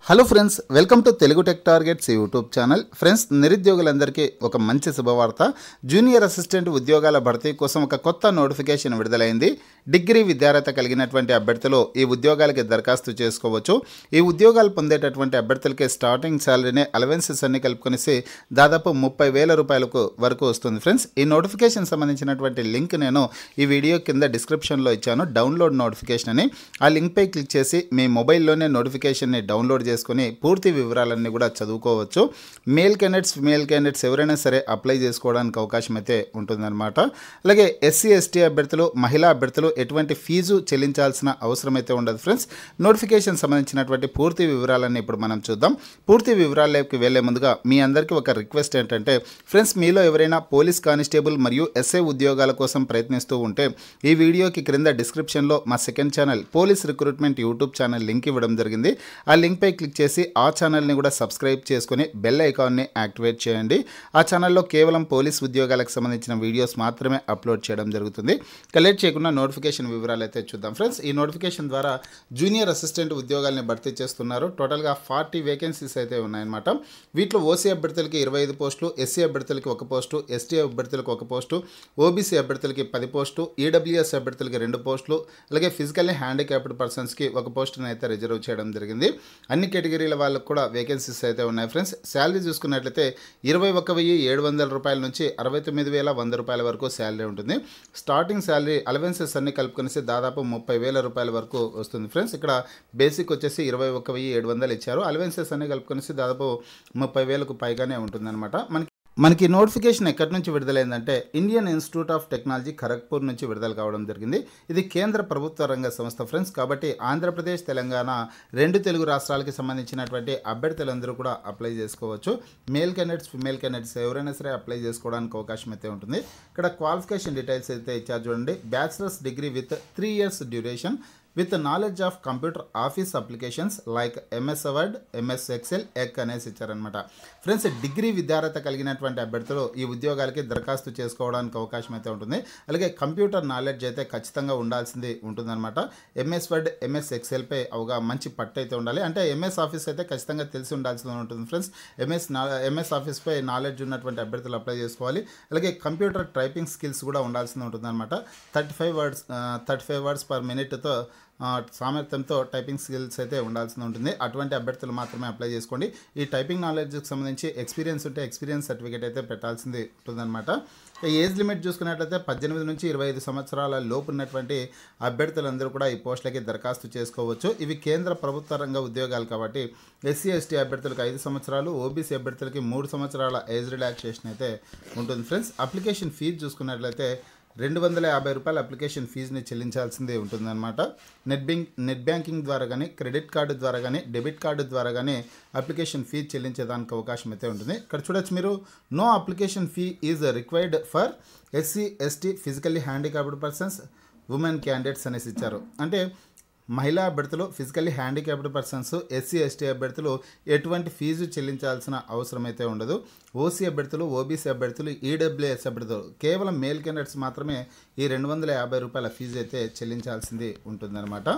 hello friends welcome to Telugu tech targets YouTube channel friends నిరుద్యోగులందరికీ ఒక మంచి శుభవార్త జూనియర్ అసిస్టెంట్ ఉద్యోగాల భర్తీ కోసం ఒక కొత్త నోటిఫికేషన్ విడుదలైంది డిగ్రీ విద్యార్హత కలిగినటువంటి అభ్యర్థులు ఈ ఉద్యోగాలకి దరఖాస్తు చేసుకోవచ్చు ఈ ఉద్యోగాలు పొందేటటువంటి అభ్యర్థులకి స్టార్టింగ్ శాలరీనే అలవెన్సెస్ అన్ని కలుపుకొనేసి దాదాపు ముప్పై వేల రూపాయలకు వరకు వస్తుంది ఫ్రెండ్స్ ఈ నోటిఫికేషన్ సంబంధించినటువంటి లింక్ నేను ఈ వీడియో కింద డిస్క్రిప్షన్లో ఇచ్చాను డౌన్లోడ్ నోటిఫికేషన్ అని ఆ లింక్పై క్లిక్ చేసి మీ మొబైల్లోనే నోటిఫికేషన్ని డౌన్లోడ్ చేసుకొని పూర్తి వివరాలన్నీ కూడా చదువుకోవచ్చు మేల్ క్యాండిడేట్స్ ఫిమేల్ క్యాండిడేట్స్ ఎవరైనా సరే అప్లై చేసుకోవడానికి అవకాశం అయితే ఉంటుందన్నమాట అలాగే ఎస్సీ ఎస్టీ అభ్యర్థులు మహిళా అభ్యర్థులు ఎటువంటి ఫీజు చెల్లించాల్సిన అవసరం అయితే ఉండదు ఫ్రెండ్స్ నోటిఫికేషన్ సంబంధించినటువంటి పూర్తి వివరాలన్నీ ఇప్పుడు మనం చూద్దాం పూర్తి వివరాల్లోకి వెళ్లే ముందుగా మీ అందరికీ ఒక రిక్వెస్ట్ ఏంటంటే ఫ్రెండ్స్ మీలో ఎవరైనా పోలీస్ కానిస్టేబుల్ మరియు ఎస్ఐ ఉద్యోగాల కోసం ప్రయత్నిస్తూ ఉంటే ఈ వీడియోకి క్రింద డిస్క్రిప్షన్లో మా second channel police recruitment YouTube channel link ఇవ్వడం జరిగింది ఆ లింక్పై క్లిక్ చేసి ఆ ఛానల్ని కూడా సబ్స్క్రైబ్ చేసుకొని బెల్ ఐకాన్ని యాక్టివేట్ చేయండి ఆ ఛానల్లో కేవలం పోలీస్ ఉద్యోగాలకు సంబంధించిన వీడియోస్ మాత్రమే అప్లోడ్ చేయడం జరుగుతుంది ఇక లేట్ చేయకుండా నోటిఫికేషన్ వివరాలు అయితే చూద్దాం ఫ్రెండ్స్ ఈ నోటిఫికేషన్ ద్వారా జూనియర్ అసిస్టెంట్ ఉద్యోగాల్ని భర్తీ చేస్తున్నారు టోటల్గా ఫార్టీ వేకెన్సీస్ అయితే ఉన్నాయన్నమాట వీటిలో ఓసీ అభ్యర్థులకి ఇరవై ఐదు పోస్టులు ఎస్సీ అభ్యర్థులకి ఒక పోస్టు ఎస్టీ అభ్యర్థులకు ఒక పోస్టు ఓబీసీ అభ్యర్థులకి పది పోస్టు ఈడబ్ల్యూఎస్ అభ్యర్థులకి రెండు పోస్టులు అలాగే ఫిజికల్లీ హ్యాండిక్యాప్డ్ పర్సన్స్కి ఒక పోస్టును అయితే రిజర్వ్ చేయడం జరిగింది అన్ని కేటగిరీల వాళ్ళకు కూడా వేకెన్సీస్ అయితే ఉన్నాయి ఫ్రెండ్స్ శాలరీ చూసుకున్నట్లయితే ఇరవై ఒక్క వెయ్యి ఏడు వందల రూపాయల నుంచి అరవై తొమ్మిది వేల వంద రూపాయల వరకు శాలరీ ఉంటుంది స్టార్టింగ్ శాలరీ అలవెన్సెస్ అన్ని కలుపుకొనేసి దాదాపు ముప్పై వేల రూపాయల వరకు వస్తుంది ఫ్రెండ్స్ ఇక్కడ బేసిక్ వచ్చేసి ఇరవై ఒక్క వెయ్యి ఏడు వందలు ఇచ్చారు అలవెన్సెస్ అన్ని కలుపుకొనేసి దాదాపు ముప్పై వేలకు పైగానే ఉంటుందన్నమాట మనకి మనకి నోటిఫికేషన్ ఎక్కడి నుంచి విడుదలైందంటే Indian Institute of Technology Kharagpur నుంచి విడుదల కావడం జరిగింది ఇది కేంద్ర ప్రభుత్వ రంగ సంస్థ ఫ్రెండ్స్ కాబట్టి ఆంధ్రప్రదేశ్ తెలంగాణ రెండు తెలుగు రాష్ట్రాలకి సంబంధించినటువంటి అభ్యర్థులందరూ కూడా అప్లై చేసుకోవచ్చు మేల్ క్యాండిడేట్స్ ఫిమేల్ క్యాండిడేట్స్ ఎవరైనా సరే అప్లై చేసుకోవడానికి అవకాశం అయితే ఉంటుంది ఇక్కడ క్వాలిఫికేషన్ డీటెయిల్స్ అయితే ఇచ్చారు చూడండి bachelor's degree with three years duration with knowledge of computer office applications like MS Word MS Excel ఎక్ అనేసి ఇచ్చారనమాట ఫ్రెండ్స్ డిగ్రీ విద్యార్హత కలిగినటువంటి అభ్యర్థులు ఈ ఉద్యోగాలకి దరఖాస్తు చేసుకోవడానికి అవకాశం అయితే ఉంటుంది అలాగే కంప్యూటర్ నాలెడ్జ్ అయితే ఖచ్చితంగా ఉండాల్సింది ఉంటుందన్నమాట ఎంఎస్ వర్డ్ ఎంఎస్ ఎక్సెల్పై అవగా మంచి పట్టు అయితే ఉండాలి అంటే ఎంఎస్ ఆఫీస్ అయితే ఖచ్చితంగా తెలిసి ఉండాల్సి ఉంటుంది ఫ్రెండ్స్ ఎంఎస్ నా ఎంఎస్ ఆఫీస్పై నాలెడ్జ్ ఉన్నటువంటి అభ్యర్థులు అప్లై చేసుకోవాలి అలాగే కంప్యూటర్ టైపింగ్ స్కిల్స్ కూడా ఉండాల్సి ఉంటుందన్నమాట thirty five words thirty five words per మినిట్తో సామర్థ్యంతో టైపింగ్ స్కిల్స్ అయితే ఉండాల్సి ఉంటుంది అటువంటి అభ్యర్థులు మాత్రమే అప్లై చేసుకోండి ఈ టైపింగ్ నాలెడ్జ్కి సంబంధించి ఎక్స్పీరియన్స్ ఉంటే ఎక్స్పీరియన్స్ సర్టిఫికేట్ అయితే పెట్టాల్సింది ఉంటుందన్నమాట ఏజ్ లిమిట్ చూసుకున్నట్లయితే పద్దెనిమిది నుంచి ఇరవై ఐదు సంవత్సరాల లోపు ఉన్నటువంటి అభ్యర్థులందరూ కూడా ఈ పోస్టులకి దరఖాస్తు చేసుకోవచ్చు ఇవి కేంద్ర ప్రభుత్వ రంగ ఉద్యోగాలు కాబట్టి ఎస్సీ ఎస్టీ అభ్యర్థులకు ఐదు సంవత్సరాలు ఓబీసీ అభ్యర్థులకి మూడు సంవత్సరాల ఏజ్ రిలాక్సేషన్ అయితే ఉంటుంది ఫ్రెండ్స్ అప్లికేషన్ ఫీజు చూసుకున్నట్లయితే రెండు వందల యాభై రూపాయల అప్లికేషన్ ఫీజుని చెల్లించాల్సిందే ఉంటుందన్నమాట నెట్ బ్యాంక్ నెట్ బ్యాంకింగ్ ద్వారా కానీ క్రెడిట్ కార్డు ద్వారా కానీ డెబిట్ కార్డు ద్వారా కానీ అప్లికేషన్ ఫీజు చెల్లించేదానికి అవకాశం అయితే ఉంటుంది ఇక్కడ చూడొచ్చు మీరు no application fee is required for SC ST physically handicapped persons women candidates అనేసి ఇచ్చారు అంటే మహిళా అభ్యర్థులు physically handicapped persons SC ST అభ్యర్థులు ఎటువంటి ఫీజు చెల్లించాల్సిన అవసరం అయితే ఉండదు ఓసీ అభ్యర్థులు ఓబీసీ అభ్యర్థులు ఈడబ్ల్యూఎస్ అభ్యర్థులు కేవలం మేల్ క్యాండిడేట్స్ మాత్రమే ఈ రెండు వందల యాభై రూపాయల ఫీజు అయితే చెల్లించాల్సింది ఉంటుందన్నమాట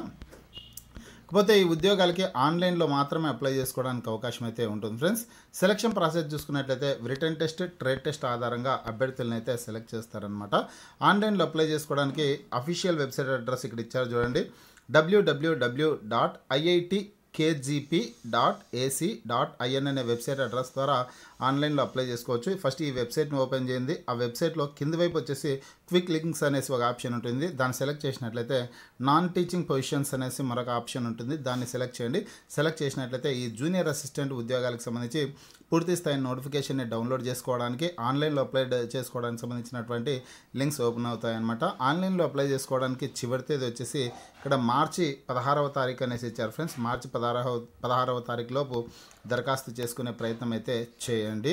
కాకపోతే ఈ ఉద్యోగాలకి ఆన్లైన్లో మాత్రమే అప్లై చేసుకోవడానికి అవకాశం అయితే ఉంటుంది ఫ్రెండ్స్ సెలక్షన్ ప్రాసెస్ చూసుకున్నట్లయితే రిటర్న్ టెస్ట్ ట్రేడ్ టెస్ట్ ఆధారంగా అభ్యర్థులను అయితే సెలెక్ట్ చేస్తారనమాట ఆన్లైన్లో అప్లై చేసుకోవడానికి అఫీషియల్ వెబ్సైట్ అడ్రస్ ఇక్కడ ఇచ్చారు చూడండి WWW dot IIT KGP dot AC dot IN అనే వెబ్సైట్ అడ్రస్ ద్వారా ఆన్లైన్లో అప్లై చేసుకోవచ్చు ఫస్ట్ ఈ వెబ్సైట్ని ఓపెన్ చేయండి ఆ వెబ్సైట్లో కింది వైపు వచ్చేసి క్విక్ లింక్స్ అనేసి ఒక ఆప్షన్ ఉంటుంది దాన్ని సెలెక్ట్ చేసినట్లయితే నాన్ టీచింగ్ పొజిషన్స్ అనేసి మరొక ఆప్షన్ ఉంటుంది దాన్ని సెలెక్ట్ చేయండి సెలెక్ట్ చేసినట్లయితే ఈ జూనియర్ అసిస్టెంట్ ఉద్యోగాలకు సంబంధించి పూర్తి స్థాయి నోటిఫికేషన్ని డౌన్లోడ్ చేసుకోవడానికి ఆన్లైన్లో అప్లై చేసుకోవడానికి సంబంధించినటువంటి లింక్స్ ఓపెన్ అవుతాయి అనమాట ఆన్లైన్లో అప్లై చేసుకోవడానికి చివరి తేదీ వచ్చేసి ఇక్కడ మార్చి పదహారవ తారీఖు అనేసి ఇచ్చారు ఫ్రెండ్స్ మార్చి పదహారవ పదహారవ తారీఖు లోపు దరఖాస్తు చేసుకునే ప్రయత్నం అయితే చేయండి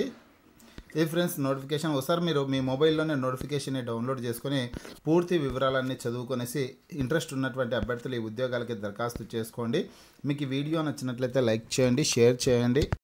ఈ ఫ్రెండ్స్ నోటిఫికేషన్ ఒకసారి మీరు మీ మొబైల్లోనే నోటిఫికేషన్ని డౌన్లోడ్ చేసుకొని పూర్తి వివరాలన్నీ చదువుకొనేసి ఇంట్రెస్ట్ ఉన్నటువంటి అభ్యర్థులు ఈ ఉద్యోగాలకి దరఖాస్తు చేసుకోండి మీకు ఈ వీడియో నచ్చినట్లయితే లైక్ చేయండి షేర్ చేయండి